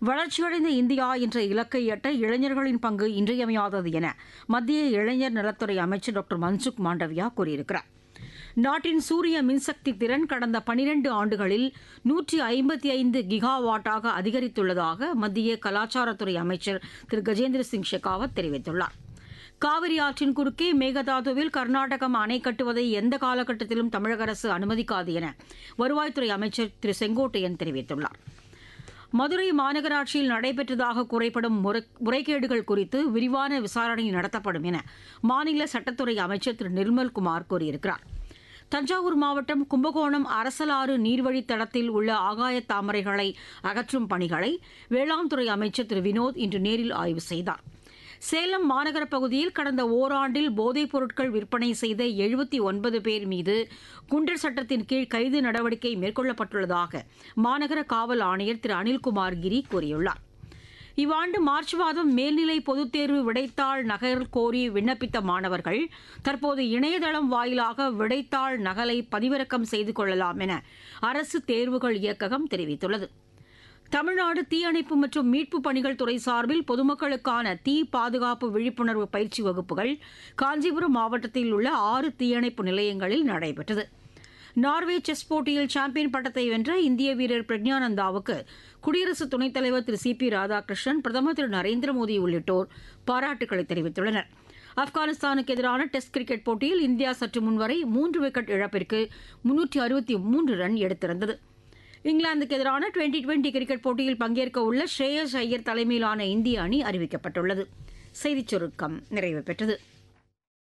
வளர்ச்சியடைந்த இந்தியா என்ற இலக்கை எட்ட இளைஞர்களின் பங்கு இன்றியமையாதது என மத்திய இளைஞர் நலத்துறை அமைச்சர் டாக்டர் மன்சுக் மாண்டவியா கூறியிருக்கிறார் நாட்டின் சூரிய மின்சக்தி திறன் கடந்த பனிரெண்டு ஆண்டுகளில் நூற்றி ஐம்பத்தி ஐந்து கிகாவாட்டாக அதிகரித்துள்ளதாக மத்திய கலாச்சாரத்துறை அமைச்சர் திரு கஜேந்திர சிங் ஷெகாவத் தெரிவித்துள்ளார் காவிரி ஆற்றின் குறுக்கே மேகதாதுவில் கர்நாடகம் அணை கட்டுவதை எந்த காலகட்டத்திலும் தமிழக அரசு அனுமதிக்காது என வருவாய்த்துறை அமைச்சர் திரு செங்கோட்டையன் தெரிவித்துள்ளார் மதுரை மாநகராட்சியில் நடைபெற்றதாக குறைப்படும் முறைகேடுகள் குறித்து விரிவான விசாரணை நடத்தப்படும் என மாநில சட்டத்துறை அமைச்சர் திரு நிர்மல்குமார் கூறியிருக்கிறார் தஞ்சாவூர் மாவட்டம் கும்பகோணம் அரசலாறு நீர்வழித் தடத்தில் உள்ள ஆகாய தாமரைகளை அகற்றும் பணிகளை வேளாண் துறை அமைச்சர் திரு வினோத் இன்று நேரில் ஆய்வு செய்தார் சேலம் மாநகர பகுதியில் கடந்த ஓராண்டில் போதைப் பொருட்கள் விற்பனை செய்த எழுபத்தி ஒன்பது பேர் மீது குண்டர் சட்டத்தின் கீழ் கைது நடவடிக்கை மேற்கொள்ளப்பட்டுள்ளதாக மாநகர காவல் ஆணையர் திரு அனில்குமார் கிரி கூறியுள்ளார் இவ்வாண்டு மார்ச் மாதம் மேல்நிலை பொதுத் தேர்வு விடைத்தாள் நகல் கோரி விண்ணப்பித்த மாணவர்கள் தற்போது இணையதளம் வாயிலாக விடைத்தாள் நகலை பதிவிறக்கம் செய்து கொள்ளலாம் என அரசு தேர்வுகள் இயக்ககம் தெரிவித்துள்ளது தமிழ்நாடு தீயணைப்பு மற்றும் மீட்பு பணிகள் துறை சார்பில் பொதுமக்களுக்கான தீ பாதுகாப்பு விழிப்புணர்வு பயிற்சி வகுப்புகள் காஞ்சிபுரம் மாவட்டத்தில் உள்ள ஆறு தீயணைப்பு நிலையங்களில் நடைபெற்றது நார்வே செஸ் போட்டியில் சாம்பியன் பட்டத்தை வென்ற இந்திய வீரர் பிரக்ஞானந்தாவுக்கு குடியரசு துணைத் தலைவர் திரு சி பி ராதாகிருஷ்ணன் பிரதமர் திரு நரேந்திர மோடி உள்ளிட்டோர் பாராட்டுக்களை தெரிவித்துள்ளனர் ஆப்கானிஸ்தானுக்கு எதிரான டெஸ்ட் கிரிக்கெட் போட்டியில் இந்தியா சற்று முன்வரை மூன்று விக்கெட் இழப்பிற்கு முன்னூற்றி அறுபத்தி மூன்று ரன் எடுத்திருந்தது இங்கிலாந்துக்கு எதிரான டுவெண்டி டுவெண்டி கிரிக்கெட் போட்டியில் பங்கேற்க உள்ள ஸ்ரேயஸ் ஐயர் தலைமையிலான இந்திய அணி அறிவிக்கப்பட்டுள்ளது செய்திச் சுருக்கம் நிறைவு பெற்றது